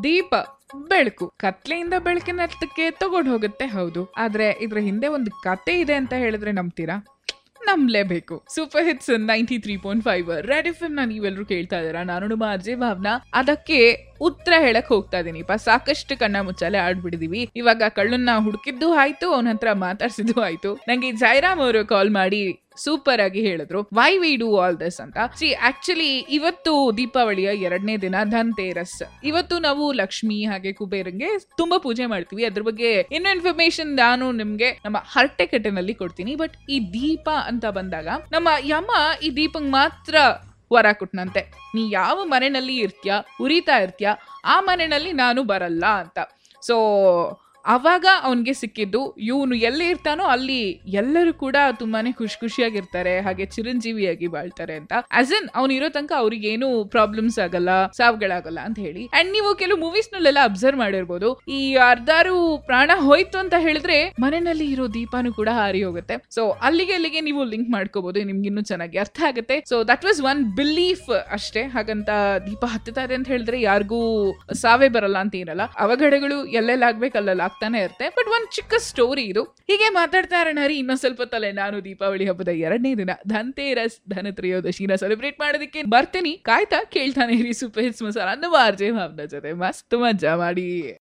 ದೀಪ ಬೆಳಕು ಕತ್ಲೆಯಿಂದ ಬೆಳಕಿನತ್ತಕ್ಕೆ ತಗೊಂಡು ಹೋಗುತ್ತೆ ಹೌದು ಆದ್ರೆ ಇದ್ರ ಹಿಂದೆ ಒಂದು ಕತೆ ಇದೆ ಅಂತ ಹೇಳಿದ್ರೆ ನಂಬ್ತೀರಾ ನಂಬಲೇಬೇಕು super hits ninety three point five Red F ನ ನೀವೆಲ್ಲರೂ ಕೇಳ್ತಾ ಇದ್ದೀರಾ ನಾನು ನಿಮ್ಮ ಅರ್ಜೆ ಭಾವನ ಅದಕ್ಕೆ ಉತ್ತರ ಹೇಳಕ್ ಹೋಗ್ತಾ ಇದೀನಿಪ್ಪ ಸಾಕಷ್ಟು ಕಣ್ಣ ಮುಚ್ಚಾಲೆ ಆಡ್ಬಿಡಿದೀವಿ ಇವಾಗ ಕಳ್ಳನ್ನ ಹುಡುಕಿದ್ದು ಆಯ್ತು ಅವನ ಹತ್ರ ಮಾತಾಡ್ಸಿದ್ದು ಆಯ್ತು ನಂಗೆ ಈ ಜೈರಾಮ್ ಅವರು ಕಾಲ್ ಮಾಡಿ ಸೂಪರ್ ಆಗಿ ಹೇಳಿದ್ರು why we do all this ಅಂತ ಸಿ ಆಕ್ಚುಲಿ ಇವತ್ತು ದೀಪಾವಳಿಯ ಎರಡನೇ ದಿನ ಧನ್ತೇರಸ್ ಇವತ್ತು ನಾವು ಲಕ್ಷ್ಮಿ ಹಾಗೆ ಕುಬೇರಂಗೆ ತುಂಬಾ ಪೂಜೆ ಮಾಡ್ತೀವಿ ಅದ್ರ ಬಗ್ಗೆ ಇನ್ನೂ ಇನ್ಫಾರ್ಮೇಶನ್ ನಾನು ನಿಮ್ಗೆ ನಮ್ಮ ಹರಟೆ ಕಟ್ಟೆನಲ್ಲಿ ಕೊಡ್ತೀನಿ ಬಟ್ ಈ ದೀಪ ಅಂತ ಬಂದಾಗ ನಮ್ಮ ಯಮ ಈ ದೀಪಂಗ್ ಮಾತ್ರ ವರ ಕೊಟ್ನಂತೆ ನೀ ಯಾವ ಮನೆಯಲ್ಲಿ ಇರ್ತೀಯ ಉರಿತಾ ಇರ್ತೀಯ ಆ ಮನೆಯಲ್ಲಿ ನಾನು ಬರಲ್ಲ ಅಂತ ಸೊ ಅವಾಗ ಅವನಿಗೆ ಸಿಕ್ಕಿದ್ದು ಇವನು ಎಲ್ಲಿ ಇರ್ತಾನೋ ಅಲ್ಲಿ ಎಲ್ಲರೂ ಕೂಡ ತುಂಬಾನೇ ಖುಷಿ ಖುಷಿಯಾಗಿರ್ತಾರೆ ಹಾಗೆ ಚಿರಂಜೀವಿಯಾಗಿ ಬಾಳ್ತಾರೆ ಅಂತ ಆಸ್ ಇನ್ ಅವ್ನು ಇರೋ ತನಕ ಅವ್ರಿಗೆ ಏನು ಪ್ರಾಬ್ಲಮ್ಸ್ ಆಗಲ್ಲ ಸಾವುಗಳಾಗಲ್ಲ ಅಂತ ಹೇಳಿ ಅಂಡ್ ನೀವು ಕೆಲವು ಮೂವೀಸ್ ನಲ್ಲೆಲ್ಲ ಅಬ್ಸರ್ವ್ ಮಾಡಿರ್ಬೋದು ಈ ಅರ್ಧಾರು ಪ್ರಾಣ ಹೋಯ್ತು ಅಂತ ಹೇಳಿದ್ರೆ ಮನೆಯಲ್ಲಿ ಇರೋ ದೀಪನೂ ಕೂಡ ಹಾರಿ ಹೋಗುತ್ತೆ ಸೊ ಅಲ್ಲಿಗೆ ಅಲ್ಲಿಗೆ ನೀವು ಲಿಂಕ್ ಮಾಡ್ಕೋಬಹುದು ನಿಮ್ಗೆ ಇನ್ನೂ ಚೆನ್ನಾಗಿ ಅರ್ಥ ಆಗುತ್ತೆ so that was one belief ಅಷ್ಟೇ ಹಾಗಂತ ದೀಪ ಹತ್ತುತ್ತಾ ಇದೆ ಅಂತ ಹೇಳಿದ್ರೆ ಯಾರಿಗೂ ಸಾವೇ ಬರಲ್ಲ ಅಂತ ಏನಲ್ಲ ಅವಘಡಗಳು ಎಲ್ಲೆಲ್ಲ ಆಗ್ಬೇಕು ಅಲ್ಲೆಲ್ಲ ಆಗ್ತಾನೆ ಇರುತ್ತೆ ಬಟ್ ಒಂದ್ ಚಿಕ್ಕ ಸ್ಟೋರಿ ಇದು ಹೀಗೆ ಮಾತಾಡ್ತಾ ಇರೋಣ ರೀ ಇನ್ನೊಂದ್ ಸ್ವಲ್ಪ ತಲೆ ನಾನು ದೀಪಾವಳಿ ಹಬ್ಬದ ಎರಡನೇ ದಿನ ಧನ್ತೇರಸ್ ಧನತ್ರಯೋದಶಿನ ಸೆಲೆಬ್ರೇಟ್ ಮಾಡೋದಕ್ಕೆ ಬರ್ತೀನಿ ಕಾಯ್ತಾ ಕೇಳ್ತಾನೆ ರೀ ಸೂಪರ್ ಹಿಟ್ಸ್ ಮಸಾಲ ನಮ್ಮ ಆರ್ಜೆ ಭಾವನ ಜೊತೆ ಮಸ್ತ್ ಮಜಾ ಮಾಡಿ